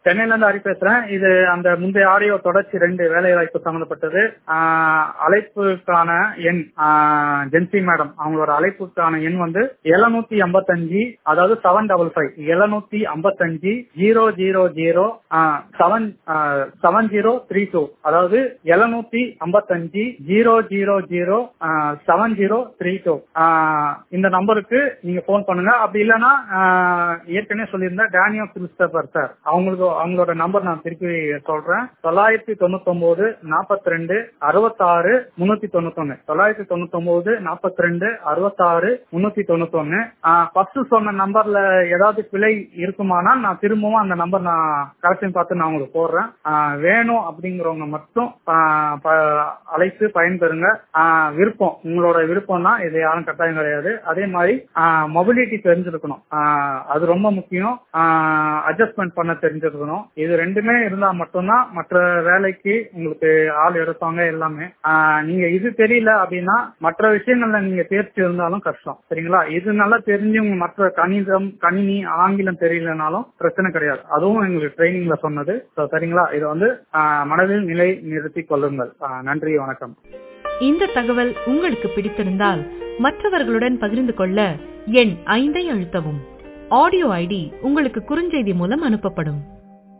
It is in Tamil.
சென்னையில இருந்து ஹரி பேசுறேன் இது அந்த முந்தைய ஆடியோ தொடர்ச்சி ரெண்டு வேலை வாய்ப்பு சம்பந்தப்பட்டது ஆஹ் அழைப்புக்கான எண் ஆஹ் ஜென்சி மேடம் அவங்களோட அழைப்புக்கான எண் வந்து எழுநூத்தி ஐம்பத்தஞ்சு அதாவது செவன் டபுள் ஃபைவ் எழுநூத்தி ஐம்பத்தஞ்சு zero zero zero seven seven zero three two அதாவது எழுநூத்தி ஐம்பத்தஞ்சு zero zero zero seven zero three two இந்த நம்பருக்கு நீங்க போன் பண்ணுங்க அப்படி இல்லைன்னா ஆஹ் ஏற்கனவே சொல்லியிருந்தேன் டேனியோ கிறிஸ்டபர் சார் அவங்களுக்கு அவங்களோட நம்பர் நான் திருப்பி சொல்றேன் தொள்ளாயிரத்தி தொண்ணூத்தி ஒன்பது நாற்பத்தி ரெண்டு அறுபத்தாறு முன்னூத்தி தொண்ணூத்தி ஒன்னு தொள்ளாயிரத்தி தொண்ணூத்தி ஒன்பது நாற்பத்தி ரெண்டு அறுபத்தாறு முன்னூத்தி தொண்ணூத்தி ஒன்னு ஃபர்ஸ்ட் சொன்ன நம்பர்ல ஏதாவது பிழை இருக்குமானால் நான் திரும்பவும் அந்த நம்பர் நான் கரெக்ஷன் பார்த்து நான் உங்களுக்கு போடுறேன் ஆஹ் வேணும் அப்படிங்கிறவங்க மட்டும் ஆஹ் ப- அழைத்து பயன்பெறுங்க ஆஹ் விருப்பம் உங்களோட விருப்பம் தான் இது யாரும் கட்டாயம் கிடையாது அதே மாதிரி மொபிலிட்டி தெரிஞ்சிருக்கணும் ஆஹ் அது ரொம்ப முக்கியம் அட்ஜஸ்ட்மெண்ட் பண்ண தெரிஞ்சிருக்கணும் இது ரெண்டுமே இருந்தா மட்டும்தான் மற்ற வேலைக்கு உங்களுக்கு ஆள் எடுப்பாங்க எல்லாமே ஆஹ் நீங்க இது தெரியல அப்படின்னா மற்ற விஷயங்கள்ல நீங்க தேர்ச்சி இருந்தாலும் கஷ்டம் சரிங்களா இது நல்லா தெரிஞ்சு உங்க மற்ற கணிதம் கணினி ஆங்கிலம் தெரியலனாலும் பிரச்சனை கிடையாது அதுவும் எங்களுக்கு ட்ரைனிங்ல சொன்னது So, சரிங்களா இதை வந்து ஆஹ் மனதில் நிலை நிறுத்தி கொள்ளுங்கள் ஆஹ் நன்றி வணக்கம் இந்த தகவல் உங்களுக்கு பிடித்திருந்தால் மற்றவர்களுடன் பகிர்ந்து கொள்ள எண் ஐந்தை அழுத்தவும் ஆடியோ ஐடி உங்களுக்கு குறுஞ்செய்தி மூலம் அனுப்பப்படும்